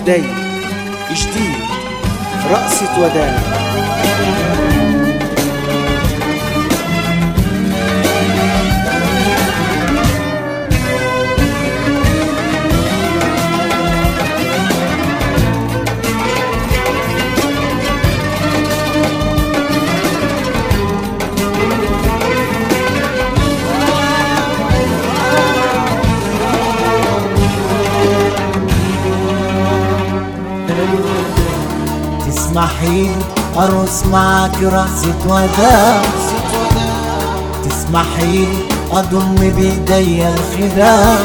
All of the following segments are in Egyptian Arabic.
وداي جديد رقصة وداع تسمحي ارقص معك رقصة وداع تسمحي اضم بايديا الخداع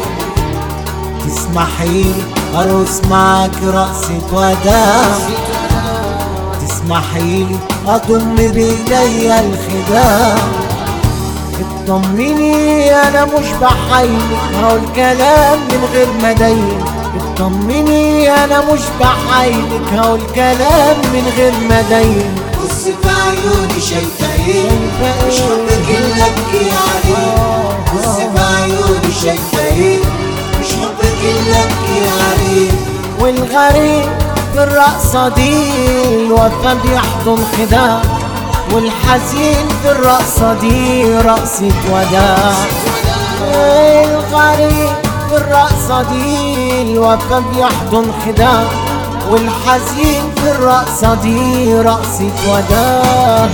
تسمحي ارقص معك رقصة وداع تسمحي اضم بايديا الخداع اطمني انا مش بحايلك هقول كلام من غير ما ادين اطمني انا مش بحايلك هقول كلام من غير ما ادين بص في عيوني شايفة ايه مش حبك الا ابكي عليه بص في عيوني شايفة ايه مش حبك الا ابكي عليه والغريب في الرقصة دي الوفا بيحضن خداع والحزين في الرقصة دي رقصة وداع الغريب في الرقصة دي الوفا بيحضن خداع والحزين في الرقصة دي رقصة وداع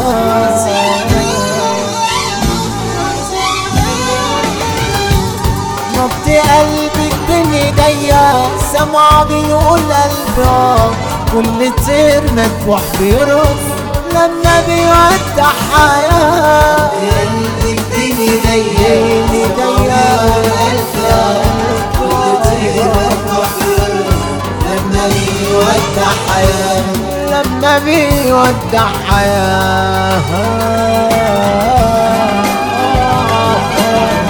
نبض قلبك بين ايديا سمع بيقول قلبي اه كل طير مذبوح بيرقص لما بيودع حياة قلبك بين ايديا بين ايديا كل طير مفتوح بيرقص لما بيودع حياة لما بيودع حياة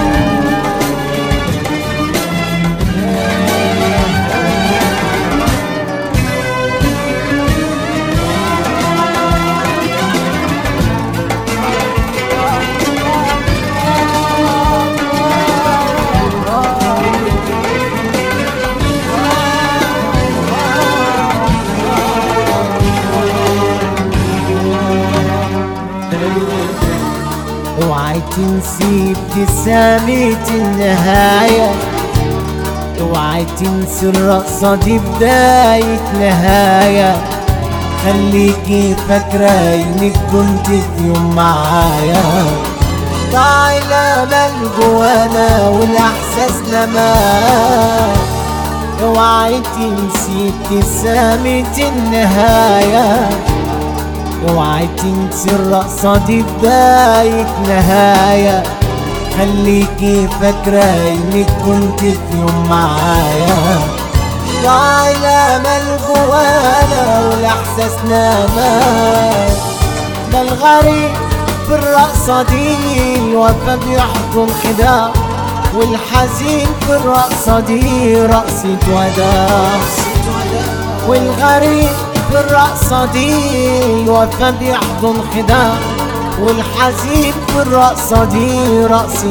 اوعي تنسي ابتسامة النهاية اوعي تنسي الرقصة دي بداية نهاية خليكي فاكرة انك كنت في يوم معايا ضاع الامل جوانا والاحساس لمات اوعي تنسي ابتسامة النهاية اوعي تنسي الرقصة دي بداية نهاية خليكي فاكرة انك كنت في يوم معايا ضاع الامل جوانا والاحساس نامات ده الغريب في الرقصة دي الوفا بيحضن خداع والحزين في الرقصة دي رقصة وداع والغريب في الرقصة دي الوفا بيحضن خداع والحزين في الرقصة دي رقصة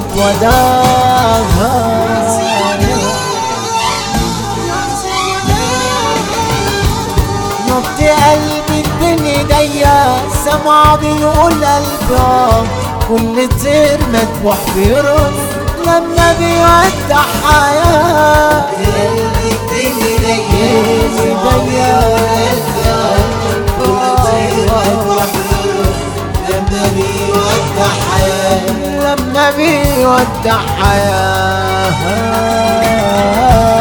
وداع نبض قلبك بين ايديا سمع بيقول قلبي آه كل طير مذبوح بيرقص لما بيودع حياة قلبك بين ايديا ايديا كل طير مفتوح بيرقص لما بيودع حياة لما بيودع حياة